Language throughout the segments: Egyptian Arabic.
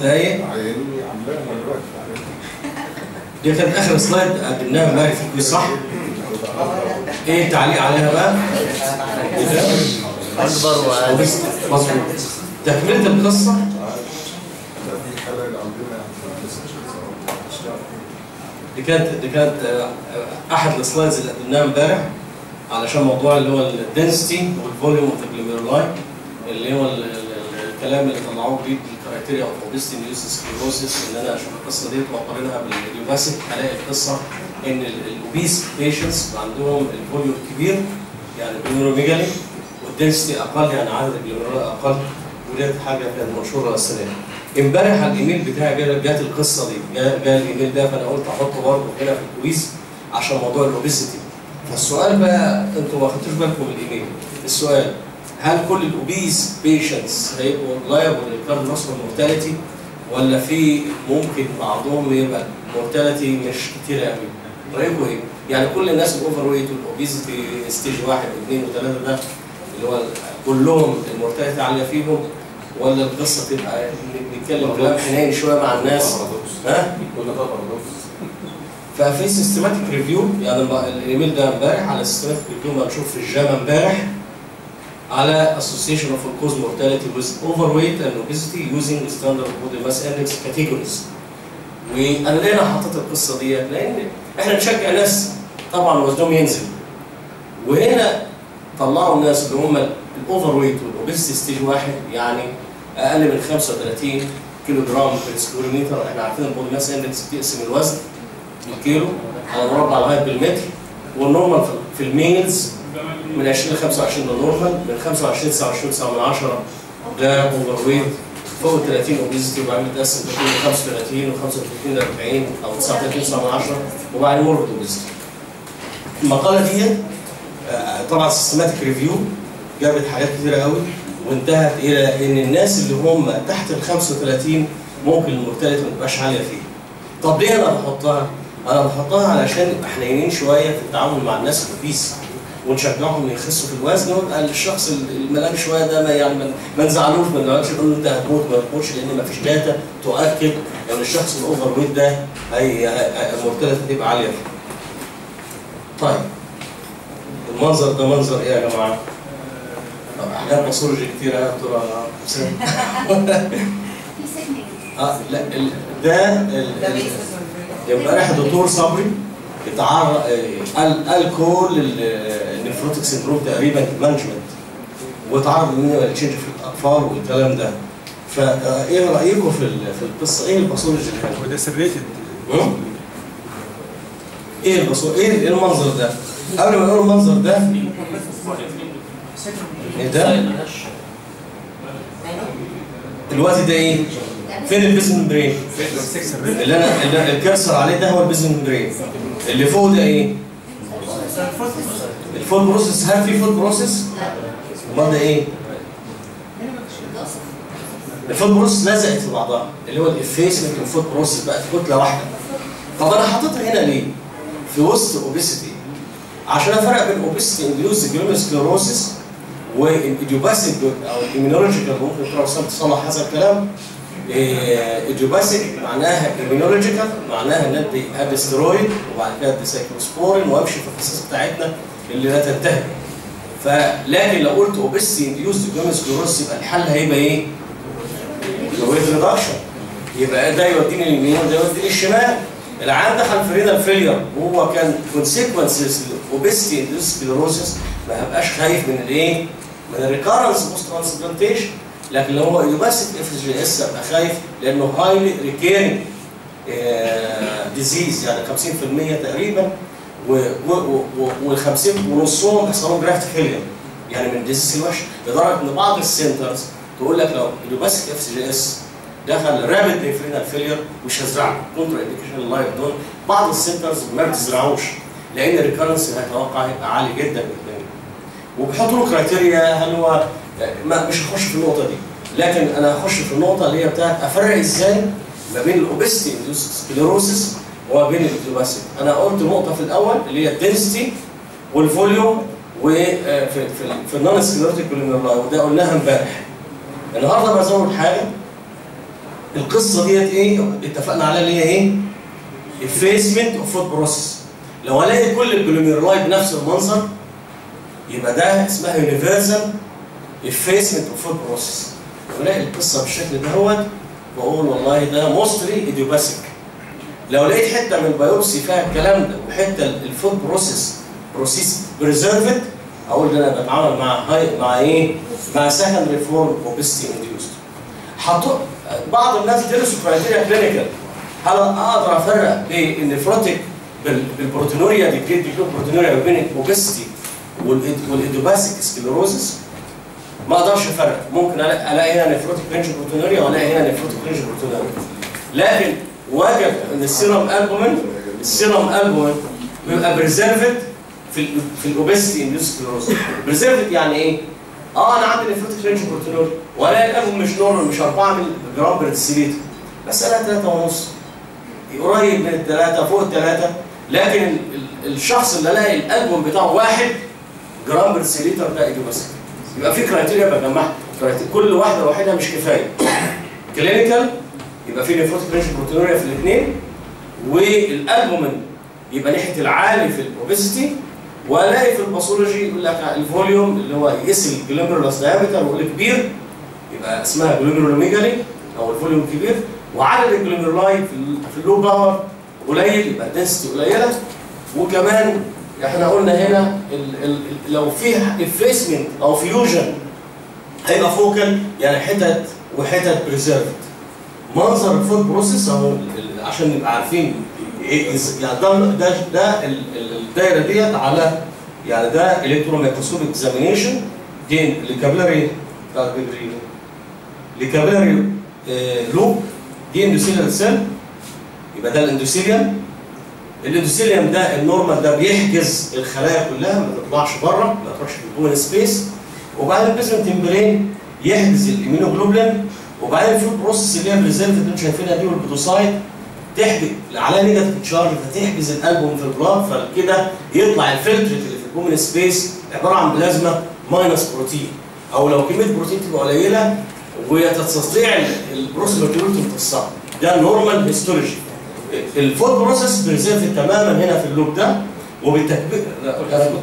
دقايق عيني عاملاها دلوقتي دي كانت اخر سلايد قدمناها امبارح في الكويز صح؟ ايه التعليق عليها بقى؟ إيه ده؟ اكبر واقل مظبوط تكمله القصه دي حاجه عندنا دي كانت دي كانت آه، آه، احد السلايدز اللي قدمناها امبارح علشان موضوع اللي هو الدنسيتي والفوليوم اوف الجلوميرولاي اللي هو ال- ال- الكلام اللي طلعوه جديد الكرايتيريا اوف اوبستي نيوز سكليروسيس ان انا اشوف القصه دي واقارنها باليوباسيك الاقي القصه ان الاوبيس بيشنتس عندهم الفوليوم كبير يعني الجلوميرولوجيالي والدنسيتي اقل يعني عدد الجلوميرولاي اقل ودي حاجه كانت منشوره السنه دي. امبارح على الايميل بتاعي جات جات القصه دي جا جا الايميل ده فانا قلت احطه برضه هنا في الكويز عشان موضوع الاوبيسيتي فالسؤال بقى انتوا ما خدتوش بالكم من الايميل السؤال هل كل الاوبيس بيشنتس هيبقوا لايبل للكارديوفاسكولار مورتاليتي ولا في ممكن بعضهم يبقى مورتاليتي مش كتير قوي رايكم ايه؟ يعني كل الناس الاوفر ويت والاوبيزيتي ستيج واحد واثنين وثلاثه ده اللي هو كلهم المورتاليتي عاليه فيهم ولا القصه تبقى نتكلم كلام حنين شويه مع الناس ها؟ كل ده بارادوكس ففي سيستماتيك ريفيو يعني الم- الايميل ده امبارح على سيستماتيك ريفيو منشور في الجامعه امبارح على Association of Cause Mortality with Overweight and Obesity using Standard Body Mass Index Categories. وانا ليه انا حطيت القصه دي؟ لان احنا نشجع ناس طبعا وزنهم ينزل. وهنا طلعوا الناس اللي هم الاوفر ويت والاوبستي ستيج واحد يعني اقل من 35 كيلو جرام في سكوير متر احنا عارفين البودي ماس اندكس بتقسم الوزن بالكيلو على مربع لغايه بالمتر والنورمال في- في الميلز من 20 ل 25 ده نورمال من 25 ل 29 9 من 10 ده اوفر ويت فوق ال 30 اوبيزيتي وبعدين متقسم تقريبا 35 و35 ل 40 او 39 9 من 10 وبعدين موربيد اوبيزيتي. المقاله دي آه، طبعا سيستماتيك ريفيو جابت حاجات كتيره قوي وانتهت الى ان الناس اللي هم تحت ال 35 ممكن المورتاليتي ما تبقاش عاليه فيه. طب ليه انا بحطها؟ انا بحطها علشان نبقى حنينين شويه في التعامل مع الناس الاوبيس ونشجعهم يخسوا في الوزن ويبقى الشخص الملام شويه ده ما يعني ما- ما نزعلوش ما نقعدش نقول له انت هتموت ما تموتش لان ما فيش داتا تؤكد ان الشخص الاوفر ويت ده هي هي- المورتاليتي هتبقى عاليه فيه. طيب المنظر ده منظر ايه يا جماعه؟ طب حاجات باثولوجي كتيره يا دكتور حسام. في سيجنال اه لا ال- ده ال- ده ال- بيس امبارح الدكتور صبري اتعرض قال قال كل النفروتيك سندروم تقريبا مانجمنت واتعرض منه تشينج في الاطفال والكلام ده فايه رايكم في ال- في القصه ايه الباثولوجي اللي كان وده سريتد مم؟ ايه البصو... ايه إيه المنظر ده؟ قبل ما نقول المنظر ده ايه ده؟ الوقت ده ايه؟ فين البيزن برين؟ اللي انا اللي الكرسر عليه ده هو البيزن برين اللي فوق ده ايه؟ الفود بروسيس هل في فود بروسيس؟ امال ده ايه؟ الفود بروسيس لزقت في بعضها اللي هو الافيسمنت والفود بروسيس بقت كتله واحده طب انا حاططها هنا ليه؟ في وسط اوبيسيتي عشان افرق بين اوبيسيتي انديوز جلوميسكلوروسيس والايديوباسيك او الاميونولوجيكال ممكن تروح تصلح هذا الكلام ايديوباسيك معناها ايميونولوجيكال معناها ان ادي ادي ستيرويد وبعد كده ادي سايكلوسبورين وامشي في القصص بتاعتنا اللي لا تنتهي فلكن لو قلت اوبيسيتي انديوز جلوميسكلوروسيس يبقى الحل هيبقى ايه؟ ويت ريدكشن يبقى ده يوديني اليمين وده يوديني الشمال العيان دخل في رينال فيلير وهو كان كونسيكونسز اوبيستي اندوس سكليروسيس ما هبقاش خايف من الايه؟ من الريكارنس بوست ترانسبلانتيشن لكن لو هو ايديوباسيك اف جي اس ابقى خايف لانه هايلي ريكيرنج ديزيز يعني 50% تقريبا وال 50 ونصهم يحصل لهم جرافت فيلير يعني من الديزيز الوحشه لدرجه ان بعض السنترز تقول لك لو ايديوباسيك اف جي اس دخل رابد رينال فيلير مش هزرعه كونتر انديكيشن لايف دون بعض السنترز ما بتزرعوش لان الريكرنس هيتوقع هيبقى عالي جدا جدا وبيحطوا له كرايتيريا هل هو ما مش هخش في النقطه دي لكن انا هخش في النقطه اللي هي بتاعت افرق ازاي ما بين الاوبستي سكليروسيس وما بين الاوباسيك انا قلت نقطه في الاول اللي هي الدنسيتي والفوليوم وفي في في النون سكليروتيك وده قلناها امبارح النهارده بزود حاجه القصه ديت ايه اتفقنا عليها اللي هي ايه effacement اوف فود بروسيس لو الاقي كل الجلوميرولاي بنفس المنظر يبقى ده اسمها يونيفرسال effacement اوف فود بروسيس لو الاقي القصه بالشكل دهوت بقول والله ده موستلي ايديوباثيك لو لقيت حته من البيوبسي فيها الكلام ده وحته الفود بروسيس بروسيس بريزرفد اقول ده انا بتعامل مع هاي مع ايه؟ مع سكندري فورم اوبستي انديوست. حطوا بعض الناس درسوا كرايتيريا كلينيكال هل اقدر افرق بين النفروتيك بال- بالبروتينوريا دي جريد ديكلو بروتينوريا بين الاوبستي والايدوباسيك سكليروزس ما اقدرش افرق ممكن الاقي ألاقي هنا نفروتيك رينج بروتينوريا والاقي هنا نفروتيك رينج بروتينوريا لكن وجد ان السيرم البومين السيرم البومين بيبقى بريزرفد في ال في الاوبستي انديوس سكليروز بريزرفد يعني ايه؟ اه انا عندي نفروتيك رينج بروتينوريا والاقي الالبوم مش نورمال مش 4 جرام بر ديسيليتر بس انا 3 ونص قريب من الثلاثه فوق الثلاثه لكن ال- ال- الشخص اللي الاقي الالبوم بتاعه واحد جرام بر ديسيليتر ده ايديوباسيك يبقى في كرايتيريا بجمعها كرايتيريا كل واحده لوحدها مش كفايه كلينيكال يبقى في نيفروتيك رينج بروتينوريا في الاثنين والالبومين يبقى ناحيه العالي في الاوبيسيتي والاقي في الباثولوجي يقول لك الفوليوم اللي هو يقيس الجلوميرولس دايمتر ويقول كبير يبقى اسمها جلوميرولوميجالي او الفوليوم كبير وعدد الجلوميرولاي في ال- في اللو باور قليل يبقى الدنسيتي قليله وكمان احنا قلنا هنا ال ال لو في افيسمنت او فيوجن هيبقى فوكال يعني حتت وحتت بريزيرفد منظر الفود بروسيس اهو ال- ال- عشان نبقى عارفين إيه إز- يعني ده ده ده ال- ال- الدايره ديت على يعني ده الكترون مايكروسكوبيك اكزامينيشن دي الكابيلاري بتاع البيبري لكابيلاري لوب دي اندوثيليال سيل يبقى ده الاندوثيليوم الاندوثيليوم ده النورمال ده بيحجز الخلايا كلها ما تطلعش بره ما تروحش في الكومن سبيس وبعدين البيزمنت تمبرين يحجز الامينوجلوبولين وبعدين الفود بروسيس اللي هي بريزيرف اللي انتم شايفينها دي والبيتوسايت تحجز عليها نيجاتيف تشارج فتحجز الالبوم في البلاد فكده يطلع الفلترت اللي في الكومن سبيس عباره عن بلازما ماينس بروتين او لو كميه بروتين تبقى قليله وتستطيع البروسيس ماتيوريتي تمتصها ده نورمال هيستولوجي الفود بروسيس بريزيرف تماما هنا في اللوب ده وبالتكبير لا انا كنت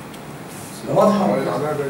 لا واضحه عليها ده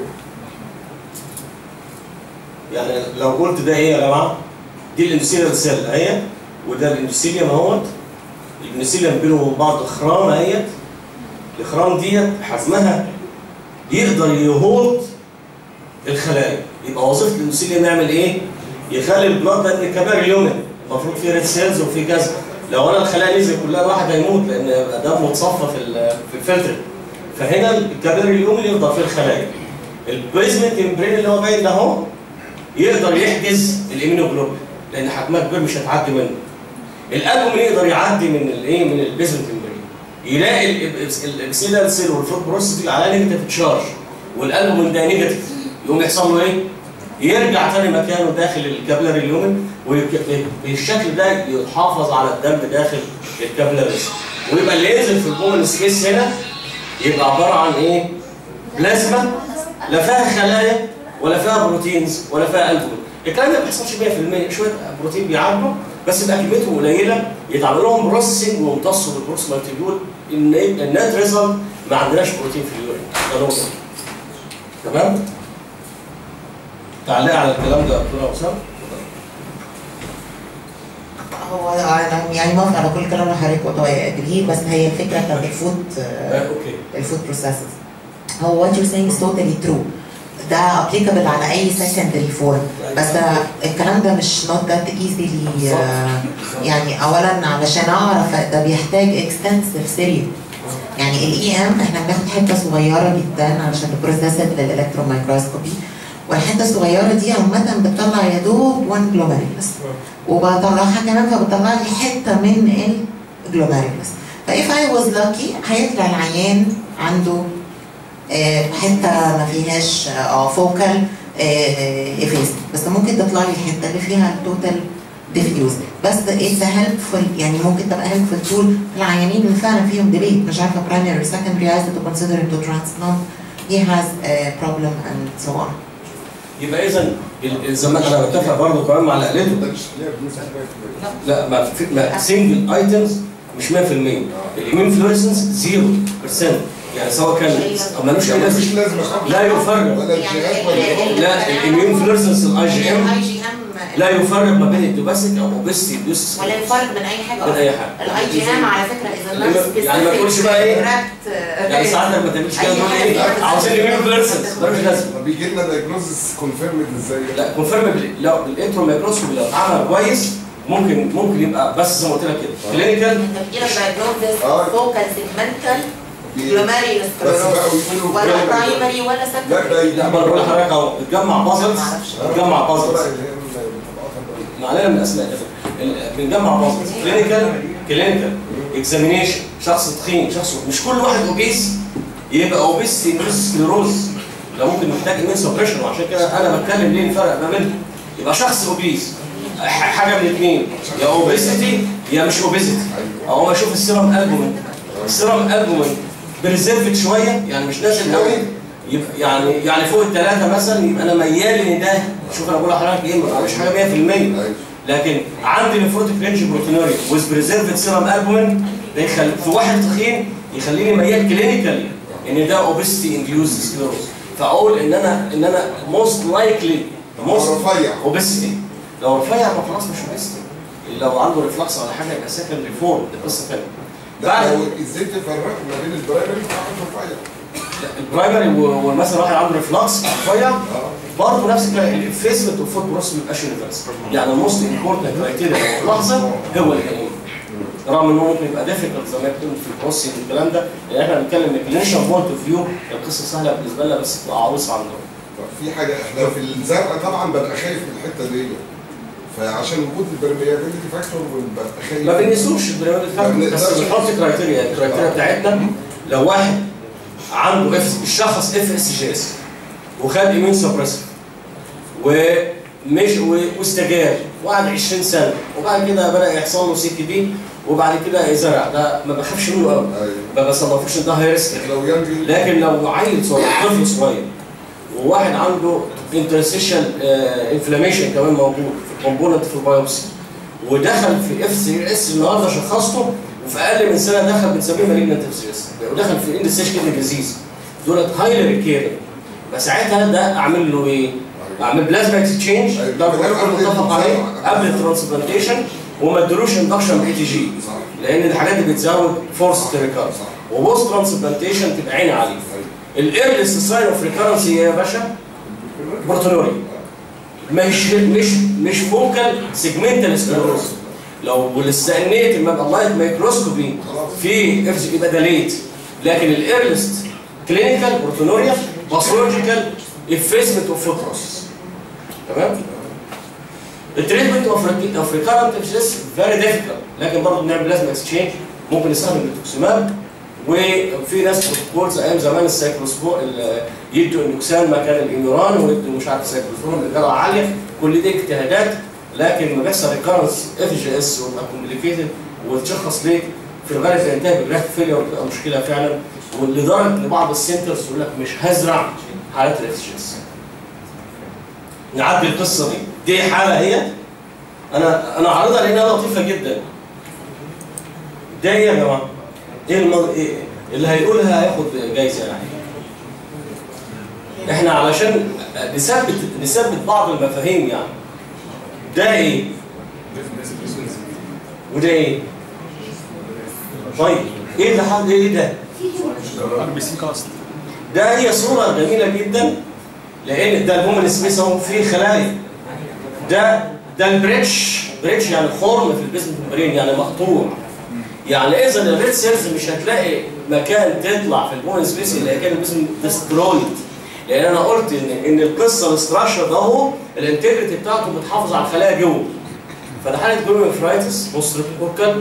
يعني لو قلت ده ايه يا جماعه؟ دي الاندوثيليال سيل اهي وده الاندوثيليوم اهوت الاندوثيليوم بينه وبين بعض خرام اهيت الخرام ديت حجمها يقدر يهولد الخلايا يبقى وظيفه الاندوثيليوم يعمل ايه؟ يخلي البلاد ده ابن كبار اليومن المفروض فيه ريد سيلز وفيه كذا لو انا الخلايا نزل كلها الواحد هيموت لان يبقى ده متصفى في ال- في الفلتر فهنا الكبار اليومن يفضل فيه الخلايا البيزمنت امبرين اللي هو باين ده اهو يقدر يحجز الامينوجلوبين لان حجمها كبير مش هتعدي منه الالبومين يقدر يعدي من الايه من البيزمنت امبرين يلاقي الاكسيلال سيل والفوت بروسيس دي عليها نيجاتيف تشارج والالبومين ده نيجاتيف يقوم يحصل له ايه؟ يرجع تاني مكانه داخل الكابلاري اليومن وبالشكل ده يحافظ على الدم داخل الكابلاري ويبقى اللي ينزل في البومن سبيس هنا يبقى عباره عن ايه؟ بلازما لا فيها خلايا ولا فيها بروتينز ولا فيها البومين الكلام ده ما بيحصلش 100% شويه بروتين بيعدوا بس يبقى كميتهم قليله يتعمل لهم بروسيسنج ويمتصوا بالبروس مالتيبيول النت ريزلت ما عندناش بروتين في اليورين ده نقطه تمام؟ تعليق على الكلام ده يا دكتور اسامه؟ هو انا يعني موافق على كل كلام اللي حضرتك قلته اجري بس هي الفكره بتاعت الفود آه، اوكي الفود بروسيسز هو what you're saying is totally true ده applicable على اي secondary form بس ده الكلام ده مش not that easily آه، يعني اولا علشان اعرف ده بيحتاج extensive stereo يعني الاي ام احنا بناخد حته صغيره جدا علشان نبروسيس للالكترون مايكروسكوبي والحته الصغيره دي عامه بتطلع يا دوب 1 جلوميرولس وبطلعها كمان فبتطلع لي حته من الجلوميرولس فايف اي واز لاكي هيطلع العيان عنده آه، حته ما فيهاش اه فوكال افيس بس ممكن تطلع لي الحته اللي فيها توتال ديفيوز بس اتس هيلبفول يعني ممكن تبقى هيلبفول تول العيانين اللي فعلا فيهم ديبيت مش عارفه برايمري secondary عايزه to consider him to transplant he has a problem and so on يبقى اذا ال- زي ما انا بتفق برضه كمان مع اللي قالته ده مش ليه بنسبة 100%. لا ما في ما سنجل ايتمز مش 100% الامين فلوريسنس 0% يعني سواء كان أو ملوش اي مفيش لازمه لازمة خالص لا يفرق ولا الجهات ولا لا الاميون فلوريسنس الاي جي ام الاي جي ام لا يفرق ما بين الدوباسيك او اوبستي دوس ولا يفرق من اي حاجه من اي حاجه الاي جي ام على فكره اذا الناس يعني ما تقولش بقى إيه؟ يعني ساعات ما تعملش كده أي تقول حاجة ايه فيها عاوزين الاميون فلوريسنس ملوش لازمه ما بيجي لنا دايجنوزس كونفيرمد ازاي؟ لا كونفيرم لو الانترو مايكروسكوبي لو اتعمل كويس ممكن ممكن يبقى بس زي ما قلت لك كده كلينيكال انت بتجيلك دايجنوزس آه. فوكال سيجمنتال بي- جلوماري بس بقى يقولوا ولا primary. برايمري ولا لا سكندري ده لا ما انا بقول لحضرتك اهو بتجمع بازلز بتجمع بازلز ما علينا من الاسماء كده ال- بنجمع بازلز كلينيكال كلينيكال اكزامينيشن شخص تخين شخص مش كل واحد اوبيس يبقى اوبيس سكليروز لو ممكن محتاج امين سبريشن وعشان كده انا بتكلم ليه الفرق ما بينهم يبقى شخص اوبيس ح- حاجه من الاثنين يا اوبيسيتي يا مش اوبيسيتي او ما اشوف السيرم البومين السيرم البومين بريزيرفد شويه يعني مش نازل قوي يبقى يعني يعني فوق الثلاثه مثلا يبقى انا ميال ان ده شوف انا بقول لحضرتك ايه ما بعملش حاجه 100% لكن عندي نفروتيك رينج بروتينوري ويز بريزيرفد سيرم البومين ده يخلي في واحد تخين يخليني ميال كلينيكالي ان ده اوبستي انديوز سكليروز فاقول ان انا ان انا موست لايكلي موست رفيع اوبستي لو رفيع ما خلاص مش اوبستي لو عنده ريفلكس ولا حاجه يبقى سكندري فورم ده قصه ثانيه لا بعد لو ازاي تفرق ما بين البرايمري بتاع رفيع البرايمري و- ومثلا واحد عنده ريفلكس رفيع اه برضه نفس الكلام الفيسمنت اوف فوت بروس ما بيبقاش يونيفرس يعني الموست امبورتنت كرايتيريا في اللحظه هو الجنين رغم انه ممكن يبقى ديفيكولت زي ما بتقول في البروسيس والكلام ده لان احنا بنتكلم من كلينيشن بوينت اوف فيو القصه سهله بالنسبه لنا بس تبقى عروسه عندهم طب في حاجه احنا في الزرقاء طبعا ببقى خايف من الحته دي فعشان وجود البرميابيلتي فاكتور ببقى خايف ما بنقيسوش البريمير ما بس بنقدرش. بنحط كرايتيريا الكرايتيريا بتاعتنا لو واحد عنده اف الشخص اف اس جي اس وخد ايمين سبريسيف ومش و- واستجاب وقعد 20 سنه وبعد كده بدا يحصل له سي كي دي وبعد كده يزرع ده ما بخافش منه قوي ايوه ما بصنفوش ان ده هاي ريسك لو ينجي لكن لو عيل صغير طفل صغير وواحد عنده انترستيشن انفلاميشن كمان موجود في كومبوننت في البايوبسي ودخل في اف سي اس النهارده شخصته وفي اقل من سنه دخل بنسميه مالجنت اف سي اس ودخل في اند ستيج كيدني ديزيز دولت هايلي ريكيرنج فساعتها ده اعمل له ايه؟ اعمل بلازما اكسشينج أيوة. ده البروتوكول متفق عليه قبل الترانسبلانتيشن وما ادلوش اندكشن باي تي جي صح لان الحاجات دي بتزود فرصه الريكارد صح وبوست ترانسبلانتيشن تبقى عيني عليه أيوة. الايرلست ساين اوف ريكارنسي يا باشا بروتونوري مش مش مش فوكال سيجمنتال سكلروز لو استنيت لما يبقى اللايت مايكروسكوبي في اف يبقى ده ليت لكن الايرلست كلينيكال بروتونوريا باثولوجيكال افيسمنت اوف فوت بروسيس تمام التريتمنت اوف اوف ريكارنت ابسيس فيري ديفيكالت لكن برضه بنعمل لازم اكسشينج ممكن نستخدم التوكسيماب وفي ناس بروتوكولز ايام زمان السايكلوسبور يدوا النكسان مكان الاميوران ويدوا مش عارف سايكلوسبور بجرعه عاليه كل دي اجتهادات لكن لما بيحصل ريكارنس اف جي اس ويبقى كومبليكيتد وتشخص ليه في الغالب بينتهي بجراف فيلير وتبقى مشكله فعلا ولدرجه ان بعض السنترز يقول لك مش هزرع حالات الاف جي اس نعدي القصه دي دي حاله هي انا انا عارضها لانها لطيفه جدا ده ايه يا جماعه؟ ايه المر... إيه اللي هيقولها هياخد جايزه يعني احنا علشان نثبت نثبت بعض المفاهيم يعني ده ايه؟ وده ايه؟ طيب ايه اللي حصل ايه ده؟ ده هي صورة جميلة جدا لأن ده الهومن سبيس اهو فيه خلايا ده ده البريتش بريتش يعني خرم في البيزن برين يعني مقطوع يعني اذا الريد سيلز مش هتلاقي مكان تطلع في الهومن سبيس اللي كان البيزن ديسترويد لان انا قلت ان ان القصه الاستراكشر ده اهو الانتجريتي بتاعته بتحافظ على الخلايا جوه فده حاله جلوميفرايتس بوست ريبوكال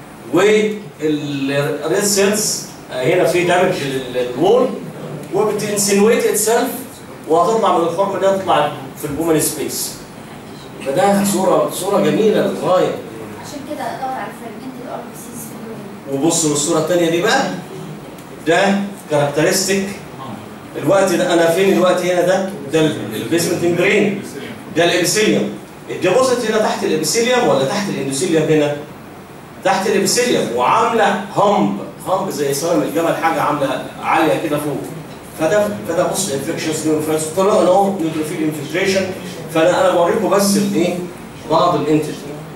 والريد سيلز هنا في دامج للوول وبتنسنويت اتسلف وهتطلع من الخرم ده تطلع في البومن سبيس فده صوره صوره جميله للغايه عشان كده ادور على فراجمنت الار بي سيز في اليوم وبص للصوره الثانيه دي بقى ده كاركترستيك الوقت ده انا فين الوقت هنا ده ده البيزمنت ممبرين ده الابيثيليوم الديبوزيت هنا تحت الابيثيليوم ولا تحت الاندوثيليوم هنا؟ تحت الابيثيليوم وعامله همب همب زي صنم الجمل حاجه عامله عاليه كده فوق فده فده بص انفكشنز نيوفرنس طلع اهو نيوتروفيل انفلتريشن فانا انا بوريكم بس الايه بعض الانتج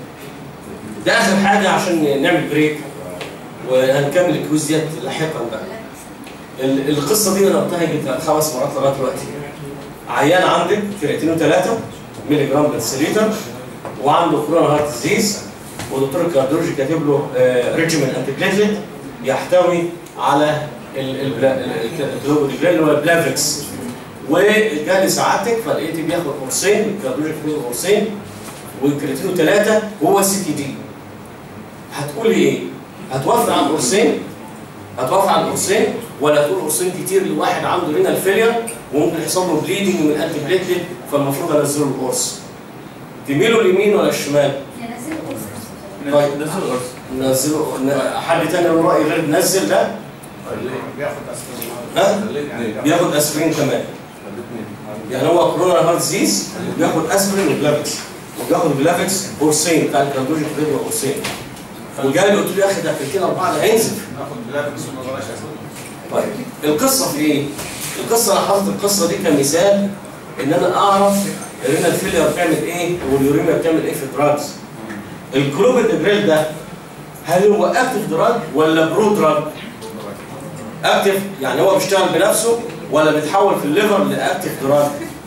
ده اخر حاجه عشان نعمل بريك وهنكمل الكويز ديت لاحقا بقى ال- القصه دي انا قلتها يجي خمس مرات لغايه دلوقتي عيان عندك كرياتينو 3 مللي جرام بنسليتر وعنده كورونا هارت ديزيز ودكتور الكارديولوجي كاتب له ريجيمن انتي بليتلت يحتوي على الكلوبوديجريل اللي هو البلافكس وجالي سعادتك فلقيتي بياخد قرصين الكارديولوجي كاتب له قرصين والكرياتينو 3 وهو سي تي دي هتقولي ايه؟ هتوافق على القرصين هتوافق على القرصين ولا تقول قرصين كتير لواحد عنده رينال فيلير وممكن يحصل له بليدنج من الانتي بليتلت فالمفروض انزله القرص تميله اليمين ولا الشمال؟ ينزل قرص طيب. نزل القرص نزله ن- حد تاني له راي غير نزل ده بياخد اسبرين ها؟ بياخد اسبرين كمان يعني هو كورونا هارت ديزيز بياخد اسبرين وجلافكس وبياخد جلافكس قرصين بتاع الكارديولوجي كاتب له قرصين وجاي قلت له يا اخي ده كلتين اربعه ده هينزل ناخد بلافكس وما بلاش اسبرين طيب القصه في ايه؟ القصه انا حاطط القصه دي كمثال ان انا اعرف الرينال فيلير بتعمل ايه واليوريميا بتعمل ايه في الدراجز. الكلوبيدجريل ده هل هو اكتف دراج ولا برو دراج؟ اكتف يعني هو بيشتغل بنفسه ولا بيتحول في الليفر لاكتف دراج؟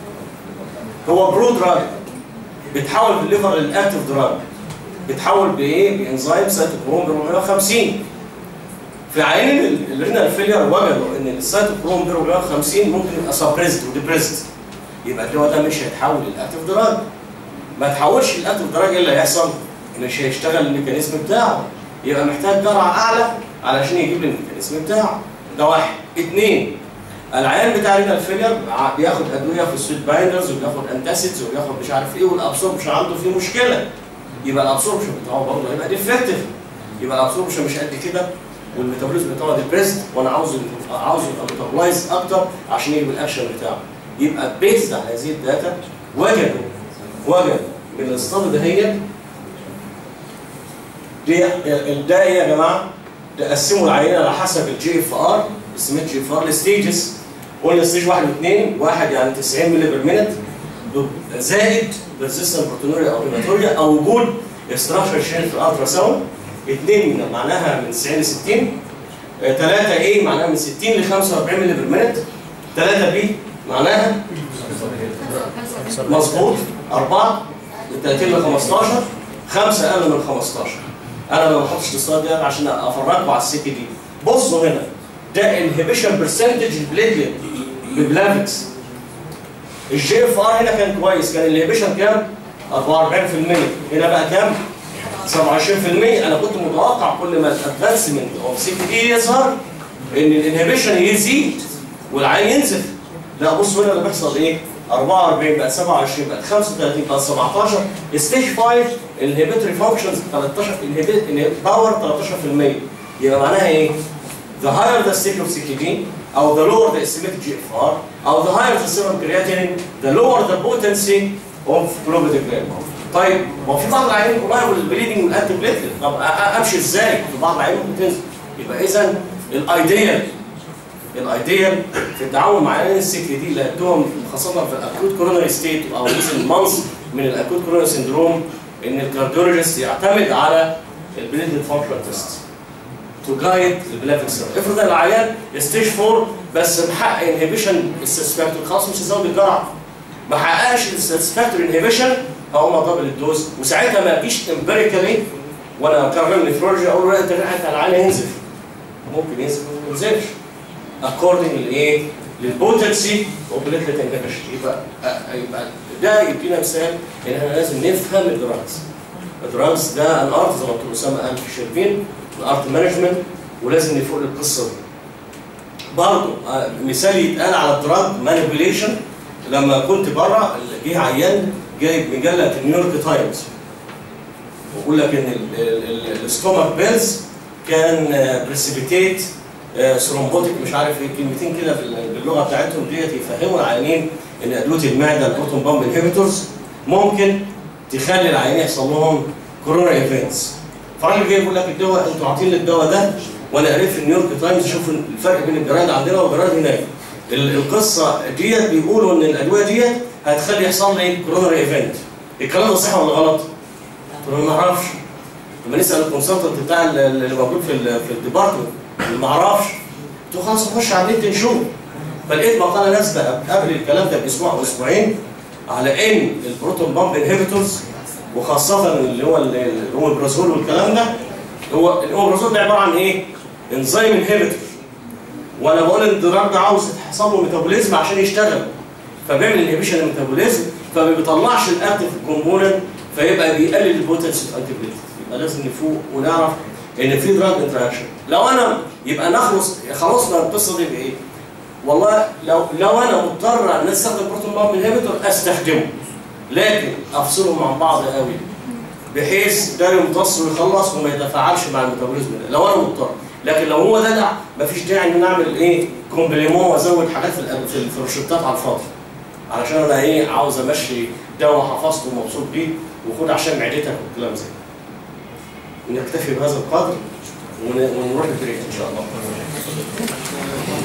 هو برو دراج بيتحول في الليفر للاكتف دراج بيتحول بايه؟ بانزيم سيتوكروم 450 في عينين الرينال فيلير وجدوا ان السيتوكروم 450 ممكن يبقى سبريزد وديبريزد يبقى الدواء ده مش هيتحول للاكتف دراج ما تحولش للاكتف دراج ايه اللي هيحصل؟ مش هيشتغل الميكانيزم بتاعه يبقى محتاج جرعه اعلى علشان يجيب لي الميكانيزم بتاعه ده واحد اثنين العيان بتاع رينال فيلير ع- بياخد ادويه في السويت بايندرز وبياخد انتاسيدز وبياخد مش عارف ايه والابسوربشن عنده فيه مشكله يبقى الابسوربشن بتاعه برضه هيبقى ديفكتيف يبقى الابسوربشن مش قد كده والميتابوليزم بتاعه ديبريست وانا عاوز عاوز يبقى ميتابولايز اكتر عشان يجيب الاكشن بتاعه يبقى بيزد على هذه الداتا وجدوا وجدوا من الاستاد دهيت دي ده ايه يا جماعه؟ تقسموا العينه على حسب الجي اف ار اسمها جي اف ار الستيجز قلنا ستيج واحد واثنين واحد يعني 90 مللي بير مينت زائد ريزيستنت بروتونوريا او هيماتوريا او وجود استراكشر شين في الالترا ساوند اثنين معناها من 90 ل 60 ثلاثة ايه معناها من 60 ل 45 مللي بير مينت ثلاثة بي معناها مظبوط أربعة من 30 ل 15 خمسة أقل من 15 أنا ما بحطش الإصرار دي عشان أفرجكم على السكة دي بصوا هنا ده انهبيشن برسنتج البليتلت ببلافكس الجي اف ار هنا كان كويس كان الانهبيشن كام؟ 44% هنا بقى كام؟ 27% انا كنت متوقع كل ما الادفانسمنت اوف سي دي يظهر ان الانهبيشن يزيد والعين ينزل لا بصوا هنا اللي بيحصل ايه؟ 44 بقت 27 بقت 35 بقت 17 ستيج 5 الانهبيتوري فانكشنز 13 انهبيت باور 13% يبقى معناها ايه؟ the higher the state of CKD او the lower the estimated GFR او the higher the serum creatinine the lower the potency of clopidogrel طيب ما هو في بعض العيانين قريب البليدنج والانتي بليتلت طب أ- أ- امشي ازاي؟ في بعض العيانين ممكن تنزل يبقى اذا الايديال الايديال في التعامل مع عيانين السكر دي اللي هدوهم خاصه في الاكوت كورونري ستيت او مثل مانث من الاكوت كورونري سندروم ان الكارديولوجيست يعتمد على البليتلت فانكشن تيست تو جايد البلافيك سيرم افرض ان العيان ستيج 4 بس محقق انهبيشن السسبكتور خلاص مش هزود الجرعه ما حققش الساتسفاكتوري انهبيشن هقوم اضرب الدوز وساعتها ما اجيش امبيريكالي وانا كارل نفرولوجي اقول له لا انت ريحه العيان هينزل ممكن ينزل ما ينزلش اكوردنج لايه؟ للبوتنسي وبليتلت انهبيشن يبقى يبقى ده يدينا مثال ان احنا لازم نفهم الدراجز الدراجز ده الارت زي ما دكتور اسامه قال في شربين الارت مانجمنت ولازم نفوق القصه دي برضه آه، مثال يتقال على الدراج مانيبيوليشن لما كنت بره جه عيان جايب مجله نيويورك تايمز ويقول لك ان الستومك بيلز كان بريسيبيتيت ثرومبوتيك مش عارف ايه كلمتين كده بال- باللغه بتاعتهم ديت يفهموا العيانين ان ادويه المعده البروتون بامب انهبيتورز ممكن تخلي العيان يحصل لهم كورونا ايفنتس فالراجل جاي يقول لك الدواء انتوا عاطين لي الدواء ده وانا قريت في نيويورك تايمز شوف الفرق بين الجرايد عندنا والجرايد هناك ال- القصه ديت بيقولوا ان الادويه ديت هتخلي يحصل لي كورونا ايفنت الكلام ده صح ولا غلط؟ قلت له ما اعرفش لما نسال الكونسلتنت بتاع ال- اللي موجود في ال في الديبارتمنت اللي ما اعرفش قلت له خلاص نخش على النت نشوف فلقيت مقاله نازله قبل الكلام ده باسبوع او اسبوعين على ان البروتون بامب انهبيتورز وخاصه اللي هو ال- ال- الاوميبرازول والكلام ده هو الاوميبرازول ده عباره عن ايه؟ انزيم انهبيتور وانا بقول ان الدراج ده عاوز يحصل له ميتابوليزم عشان يشتغل فبيعمل انهبيشن الميتابوليزم فما بيطلعش الاكتف كومبوننت فيبقى بيقلل البوتنسي اوف انتيبيوتيك يبقى لازم نفوق ونعرف ان في دراج انتراكشن لو انا يبقى نخلص خلصنا القصه دي بايه؟ والله لو لو انا مضطر ان استخدم بروتون بامب انهبيتور استخدمه لكن افصلهم عن بعض قوي بحيث ده يمتص ويخلص وما يتفاعلش مع الميتابوليزم ده لو انا مضطر لكن لو هو دلع مفيش داعي ان انا اعمل ايه كومبليمون وازود حاجات في الأ- في في الروشتات على الفاضي علشان انا ايه عاوز امشي دواء حفظته ومبسوط بيه وخد عشان معدتك والكلام زي كده. نكتفي بهذا القدر ون- ونروح البريك ان شاء الله